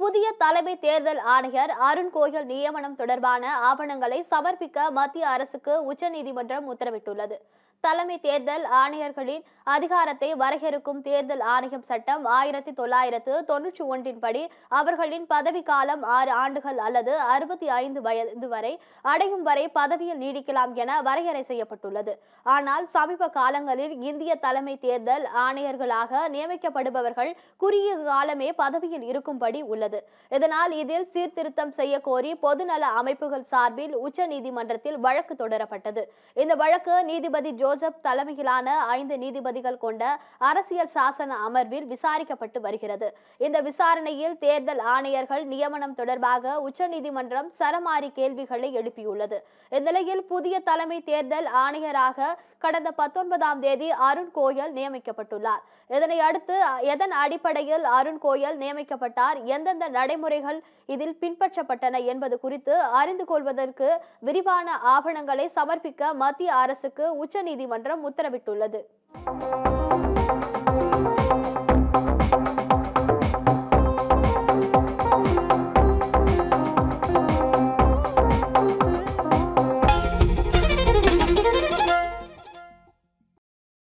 புதிய தலைமை தேர்தல் ஆணையர் அருண் கோயல் நியமனம் தொடர்பான ஆவணங்களை சமர்ப்பிக்க மத்திய அரசுக்கு உச்சநீதிமன்றம் உத்தரவிட்டுள்ளது தலைமை தேர்தல் ஆணையர்களின் அதிகாரத்தை வரையறுக்கும் தேர்தல் ஆணையம் சட்டம் ஆயிரத்தி தொள்ளாயிரத்து தொன்னூற்றி ஒன்றின் படி அவர்களின் பதவிக்காலம் ஆறு ஆண்டுகள் அல்லது அறுபத்தி ஐந்து வயது வரை அடையும் வரை பதவியில் நீடிக்கலாம் என வரையறை செய்யப்பட்டுள்ளது ஆனால் சமீப காலங்களில் இந்திய தலைமை தேர்தல் ஆணையர்களாக நியமிக்கப்படுபவர்கள் குறுகிய காலமே பதவியில் இருக்கும்படி உள்ளது இதனால் இதில் சீர்திருத்தம் செய்ய கோரி பொதுநல அமைப்புகள் சார்பில் உச்ச நீதிமன்றத்தில் வழக்கு தொடரப்பட்டது இந்த வழக்கு நீதிபதி ஜோசப் தலைமையிலான ஐந்து நீதிபதிகள் கொண்ட அரசியல் சாசன அமர்வில் விசாரிக்கப்பட்டு வருகிறது இந்த விசாரணையில் தேர்தல் ஆணையர்கள் நியமனம் தொடர்பாக உச்சநீதிமன்றம் சரமாரி கேள்விகளை எழுப்பியுள்ளது இந்நிலையில் புதிய தலைமை தேர்தல் ஆணையராக கடந்த பத்தொன்பதாம் தேதி அருண் கோயல் நியமிக்கப்பட்டுள்ளார் இதனை அடுத்து எதன் அடிப்படையில் அருண் கோயல் நியமிக்கப்பட்டார் எந்தெந்த நடைமுறைகள் இதில் பின்பற்றப்பட்டன என்பது குறித்து அறிந்து கொள்வதற்கு விரிவான ஆவணங்களை சமர்ப்பிக்க மத்திய அரசுக்கு உச்சநீதிமன்றம் உத்தரவிட்டுள்ளது